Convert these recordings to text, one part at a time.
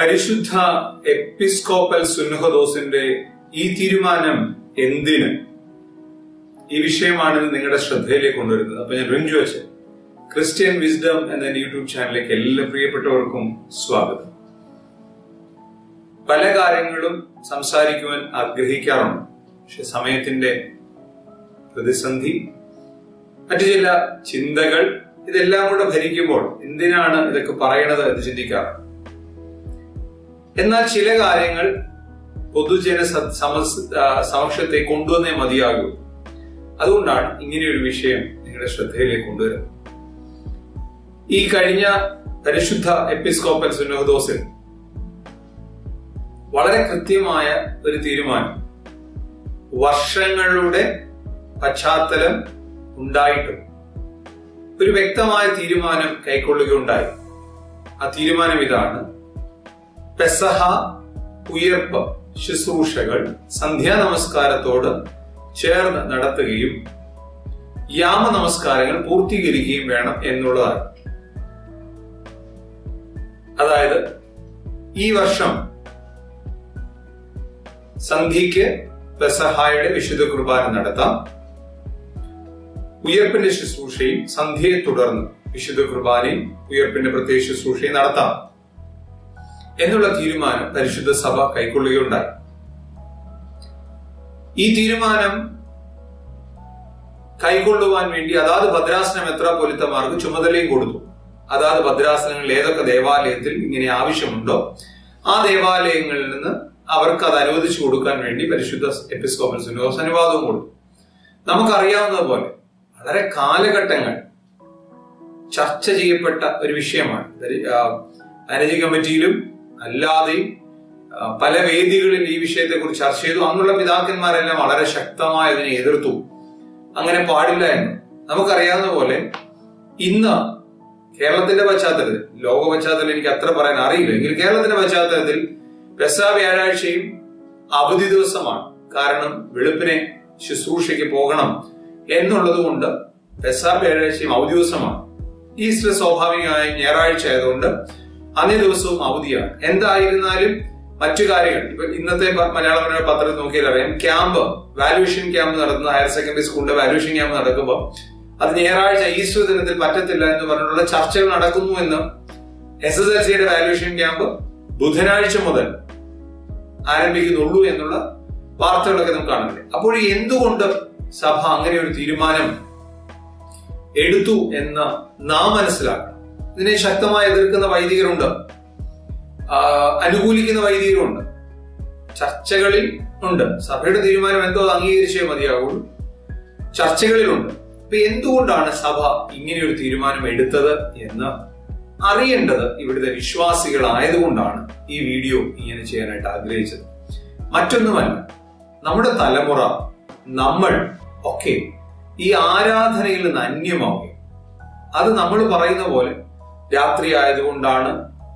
പരിശുദ്ധ എപ്പിസ്കോപ്പൽ സുന്നഹദോസിന്റെ ഈ തീരുമാനം എന്തിന് ഈ വിഷയമാണ് ഇന്ന് നിങ്ങളുടെ ശ്രദ്ധയിലേക്ക് കൊണ്ടുവരുന്നത് അപ്പൊ ഞാൻ റിഞ്ചു വെച്ച് ക്രിസ്ത്യൻ വിസ്ഡം എന്ന എന്റെ യൂട്യൂബ് ചാനലിലേക്ക് എല്ലാ പ്രിയപ്പെട്ടവർക്കും സ്വാഗതം പല കാര്യങ്ങളും സംസാരിക്കുവാൻ ആഗ്രഹിക്കാറുണ്ട് പക്ഷെ സമയത്തിന്റെ പ്രതിസന്ധി മറ്റു ചില ചിന്തകൾ ഇതെല്ലാം കൂടെ ഭരിക്കുമ്പോൾ എന്തിനാണ് ഇതൊക്കെ പറയണത് എന്ന് ചിന്തിക്കാറുണ്ട് എന്നാൽ ചില കാര്യങ്ങൾ പൊതുജന സ- സമസ് ആ, സമക്ഷത്തെ കൊണ്ടുവന്നേ മതിയാകൂ അതുകൊണ്ടാണ് ഇങ്ങനെയൊരു വിഷയം നിങ്ങളുടെ ശ്രദ്ധയിലേക്ക് കൊണ്ടുവരുന്നത് ഈ കഴിഞ്ഞ പരിശുദ്ധ എപ്പിസ്കോപ്പൽ സുന്നഹദോസിൽ വളരെ കൃത്യമായ ഒരു തീരുമാനം വർഷങ്ങളുടെ പശ്ചാത്തലം ഉണ്ടായിട്ടും ഒരു വ്യക്തമായ തീരുമാനം കൈക്കൊള്ളുകയുണ്ടായി ആ തീരുമാനം ഇതാണ് പെസഹ ഉയർപ്പ് ശുശ്രൂഷകൾ സന്ധ്യാ നമസ്കാരത്തോട് ചേർന്ന് നടത്തുകയും യാമ നമസ്കാരങ്ങൾ പൂർത്തീകരിക്കുകയും വേണം എന്നുള്ളതാണ് അതായത് ഈ വർഷം സന്ധ്യയ്ക്ക് പെസഹായുടെ വിശുദ്ധ കുർബാന നടത്താം ഉയർപ്പിന്റെ ശുശ്രൂഷയും സന്ധ്യയെ തുടർന്ന് വിശുദ്ധ കുർബാനയും ഉയർപ്പിന്റെ പ്രത്യേക ശുശ്രൂഷയും നടത്താം എന്നുള്ള തീരുമാനം പരിശുദ്ധ സഭ കൈക്കൊള്ളുകയുണ്ടായി ഈ തീരുമാനം കൈക്കൊള്ളുവാൻ വേണ്ടി അതാത് ഭദ്രാസന മെത്രാപൊലിത്തമാർക്ക് ചുമതലയും കൊടുത്തു അതാത് ഭദ്രാസനങ്ങളിൽ ഏതൊക്കെ ദേവാലയത്തിൽ ഇങ്ങനെ ആവശ്യമുണ്ടോ ആ ദേവാലയങ്ങളിൽ നിന്ന് അവർക്ക് അത് അനുവദിച്ചു കൊടുക്കാൻ വേണ്ടി പരിശുദ്ധ എപ്പിസ്കോപ്പൽ സുനോസ് അനുവാദവും കൊടുത്തു നമുക്കറിയാവുന്നതുപോലെ വളരെ കാലഘട്ടങ്ങൾ ചർച്ച ചെയ്യപ്പെട്ട ഒരു വിഷയമാണ് മാനേജിംഗ് കമ്മിറ്റിയിലും അല്ലാതെയും ആ, പല വേദികളിൽ ഈ വിഷയത്തെ കുറിച്ച് ചർച്ച ചെയ്തു അന്നുള്ള പിതാക്കന്മാരെല്ലാം വളരെ ശക്തമായി അതിനെ എതിർത്തു അങ്ങനെ പാടില്ല എന്ന് നമുക്കറിയാവുന്ന പോലെ ഇന്ന് കേരളത്തിന്റെ പശ്ചാത്തലത്തിൽ ലോക പശ്ചാത്തലം എനിക്ക് അത്ര പറയാൻ അറിയില്ല എങ്കിൽ കേരളത്തിന്റെ പശ്ചാത്തലത്തിൽ പെസ വ്യാഴാഴ്ചയും അവധി ദിവസമാണ് കാരണം വെളുപ്പിനെ ശുശ്രൂഷയ്ക്ക് പോകണം എന്നുള്ളത് കൊണ്ട് പെസ വ്യാഴാഴ്ചയും അവധി ദിവസമാണ് ഈസ്റ്റർ സ്വാഭാവികമായും ഞായറാഴ്ച ആയതുകൊണ്ട് അന്നേ ദിവസവും അവധിയാണ് എന്തായിരുന്നാലും മറ്റു കാര്യങ്ങൾ ഇപ്പൊ ഇന്നത്തെ പ- മലയാള മനോരമ പത്രത്തിൽ നോക്കിയാൽ അറിയാം ക്യാമ്പ് വാല്യൂഷൻ ക്യാമ്പ് നടത്തുന്ന ഹയർ സെക്കൻഡറി സ്കൂളിന്റെ വാല്യൂഷൻ ക്യാമ്പ് നടക്കുമ്പോൾ അത് ഞായറാഴ്ച ഈസ്റ്റർ ദിനത്തിൽ പറ്റത്തില്ല എന്ന് പറഞ്ഞിട്ടുള്ള ചർച്ചകൾ നടക്കുന്നു എന്ന് എസ് എസ് എൽ സിയുടെ വാല്യൂഷൻ ക്യാമ്പ് ബുധനാഴ്ച മുതൽ ആരംഭിക്കുന്നുള്ളൂ എന്നുള്ള വാർത്തകളൊക്കെ നമുക്ക് കാണുന്നുണ്ട് അപ്പോൾ എന്തുകൊണ്ട് സഭ അങ്ങനെ ഒരു തീരുമാനം എടുത്തു എന്ന് നാം മനസ്സിലാക്കണം ഇതിനെ ശക്തമായി എതിർക്കുന്ന വൈദികരുണ്ട് ആ, അനുകൂലിക്കുന്ന വൈദികരുണ്ട് ചർച്ചകളിൽ ഉണ്ട് സഭയുടെ തീരുമാനം എന്തോ അത് അംഗീകരിച്ചേ മതിയാവുള്ളൂ ചർച്ചകളിലുണ്ട് അപ്പൊ എന്തുകൊണ്ടാണ് സഭ ഇങ്ങനെ ഒരു തീരുമാനം എടുത്തത് എന്ന് അറിയേണ്ടത് ഇവിടുത്തെ വിശ്വാസികളായതുകൊണ്ടാണ് ഈ വീഡിയോ ഇങ്ങനെ ചെയ്യാനായിട്ട് ആഗ്രഹിച്ചത് മറ്റൊന്നുമല്ല നമ്മുടെ തലമുറ നമ്മൾ ഒക്കെ ഈ ആരാധനയിൽ നിന്ന് അന്യമാവുകയും അത് നമ്മൾ പറയുന്ന പോലെ രാത്രി ആയതുകൊണ്ടാണ്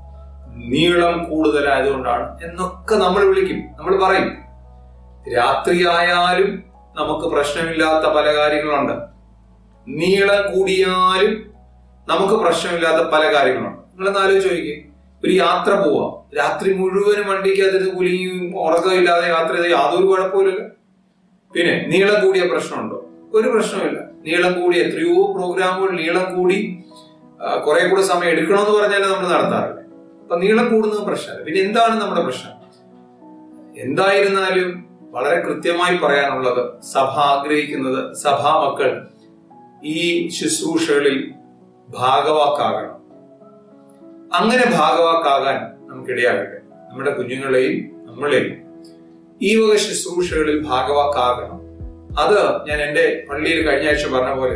നീളം കൂടുതലായതുകൊണ്ടാണ് എന്നൊക്കെ നമ്മൾ വിളിക്കും നമ്മൾ പറയും രാത്രിയായാലും നമുക്ക് പ്രശ്നമില്ലാത്ത പല കാര്യങ്ങളുണ്ട് നീളം കൂടിയാലും നമുക്ക് പ്രശ്നമില്ലാത്ത പല കാര്യങ്ങളുണ്ട് നിങ്ങളൊന്ന് ആലോചിച്ച് നോക്കിയേ ഒരു യാത്ര പോവാ രാത്രി മുഴുവനും വണ്ടിക്കകത്ത് കുലിയും ഉറക്കമില്ലാതെ യാത്ര ചെയ്ത് യാതൊരു കുഴപ്പമില്ലല്ലോ പിന്നെ നീളം കൂടിയ പ്രശ്നമുണ്ടോ ഒരു പ്രശ്നമില്ല നീളം കൂടി എത്രയോ പ്രോഗ്രാമുകൾ നീളം കൂടി ആ, കുറെ കൂടെ സമയം എടുക്കണമെന്ന് പറഞ്ഞാൽ നമ്മൾ നടത്താറില്ല അപ്പൊ നീളം കൂടുന്നത് പ്രശ്നമല്ല പിന്നെ എന്താണ് നമ്മുടെ പ്രശ്നം എന്തായിരുന്നാലും വളരെ കൃത്യമായി പറയാനുള്ളത് സഭ ആഗ്രഹിക്കുന്നത് സഭാ മക്കൾ ഈ ശുശ്രൂഷകളിൽ ഭാഗവാക്കാകണം അങ്ങനെ ഭാഗവാക്കാകാൻ നമുക്കിടയാകട്ടെ നമ്മുടെ കുഞ്ഞുങ്ങളെയും നമ്മളെയും ഈ വക ശുശ്രൂഷകളിൽ ഭാഗവാക്കാകണം അത് ഞാൻ എന്റെ പള്ളിയിൽ കഴിഞ്ഞ ആഴ്ച പറഞ്ഞ പോലെ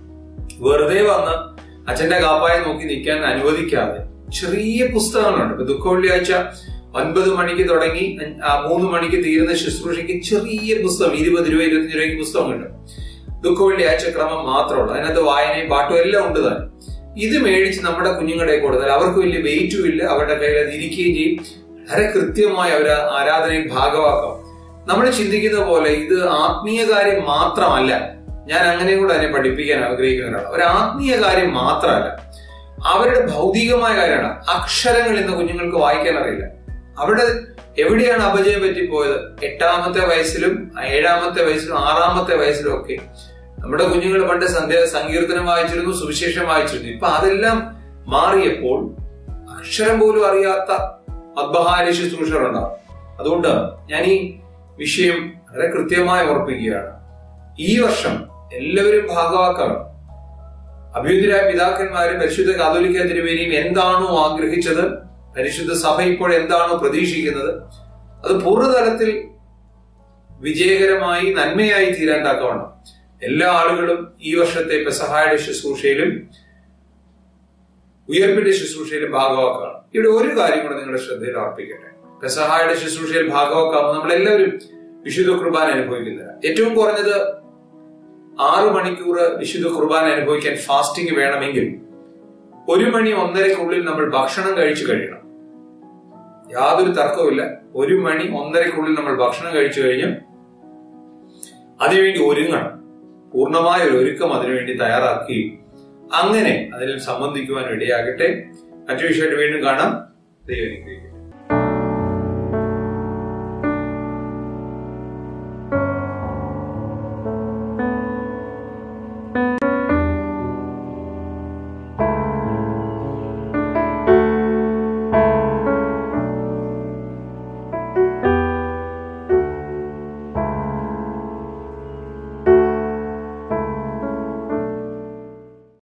വെറുതെ വന്ന് അച്ഛന്റെ കാപ്പായ നോക്കി നിൽക്കാൻ അനുവദിക്കാതെ ചെറിയ പുസ്തകങ്ങളുണ്ട് ഇപ്പൊ ദുഃഖ വെള്ളിയാഴ്ച ഒൻപത് മണിക്ക് തുടങ്ങി ആ മൂന്ന് മണിക്ക് തീരുന്ന ശുശ്രൂഷയ്ക്ക് ചെറിയ പുസ്തകം ഇരുപത് രൂപ ഇരുപത്തഞ്ച് രൂപയ്ക്ക് പുസ്തകമുണ്ട് ദുഃഖ വെള്ളിയാഴ്ച ക്രമം മാത്രമുള്ളൂ അതിനകത്ത് വായനയും പാട്ടും എല്ലാം ഉണ്ട് താൻ ഇത് മേടിച്ച് നമ്മുടെ കുഞ്ഞുങ്ങളുടെ കൊടുത്താൽ അവർക്ക് വലിയ വെയിറ്റും ഇല്ല അവരുടെ കയ്യിൽ അത് ഇരിക്കുകയും ചെയ്യും വളരെ കൃത്യമായി അവർ ആരാധനയിൽ ഭാഗമാക്കാം നമ്മൾ ചിന്തിക്കുന്ന പോലെ ഇത് ആത്മീയ കാര്യം മാത്രമല്ല ഞാൻ അങ്ങനെ കൂടെ അതിനെ പഠിപ്പിക്കാൻ ആഗ്രഹിക്കുന്ന ഒരാളാണ് ഒരു ആത്മീയ കാര്യം മാത്രമല്ല അവരുടെ ഭൗതികമായ കാര്യമാണ് അക്ഷരങ്ങൾ ഇന്ന് കുഞ്ഞുങ്ങൾക്ക് വായിക്കാൻ അറിയില്ല അവിടെ എവിടെയാണ് അപജയം പറ്റിപ്പോയത് എട്ടാമത്തെ വയസ്സിലും ഏഴാമത്തെ വയസ്സിലും ആറാമത്തെ വയസ്സിലും ഒക്കെ നമ്മുടെ കുഞ്ഞുങ്ങൾ പണ്ട് സന്ധ്യ സങ്കീർത്തനം വായിച്ചിരുന്നു സുവിശേഷം വായിച്ചിരുന്നു ഇപ്പൊ അതെല്ലാം മാറിയപ്പോൾ അക്ഷരം പോലും അറിയാത്ത അബ്ബഹാരി ശുശ്രൂഷകൾ ഉണ്ടാവും അതുകൊണ്ട് ഞാൻ ഈ വിഷയം വളരെ കൃത്യമായി ഓർപ്പിക്കുകയാണ് ഈ വർഷം എല്ലാവരും ഭാഗവാക്കാണ് അഭ്യുതരായ പിതാക്കന്മാരും പരിശുദ്ധ കാതോലിക്ക തിരുവേനിയും എന്താണോ ആഗ്രഹിച്ചത് പരിശുദ്ധ സഭ ഇപ്പോൾ എന്താണോ പ്രതീക്ഷിക്കുന്നത് അത് പൂർണ്ണതലത്തിൽ വിജയകരമായി നന്മയായി തീരാൻ തക്കവണ്ണം എല്ലാ ആളുകളും ഈ വർഷത്തെ പെസഹായുടെ ശുശ്രൂഷയിലും ഉയർപ്പിന്റെ ശുശ്രൂഷയിലും ഭാഗവാക്കാണ് ഇവിടെ ഒരു കാര്യം കൂടെ നിങ്ങളുടെ ശ്രദ്ധയിൽ അർപ്പിക്കട്ടെ പെസഹായുടെ ശുശ്രൂഷയിൽ ഭാഗവാക്കാകുമ്പോൾ നമ്മളെല്ലാവരും വിശുദ്ധ കുർബാന അനുഭവിക്കുന്നില്ല ഏറ്റവും കുറഞ്ഞത് ആറു മണിക്കൂർ വിശുദ്ധ കുർബാന അനുഭവിക്കാൻ ഫാസ്റ്റിംഗ് വേണമെങ്കിൽ ഒരു മണി ഒന്നരക്കുള്ളിൽ നമ്മൾ ഭക്ഷണം കഴിച്ചു കഴിയണം യാതൊരു തർക്കവുമില്ല ഒരു മണി ഒന്നരക്കുള്ളിൽ നമ്മൾ ഭക്ഷണം കഴിച്ചു കഴിഞ്ഞ് അതിനുവേണ്ടി ഒരുങ്ങണം പൂർണ്ണമായ ഒരു ഒരുക്കം അതിനുവേണ്ടി തയ്യാറാക്കി അങ്ങനെ അതിൽ സംബന്ധിക്കുവാൻ ഇടയാകട്ടെ മറ്റു വിഷയമായിട്ട് വീണ്ടും കാണാം ദൈവം അനുഗ്രഹിക്കട്ടെ.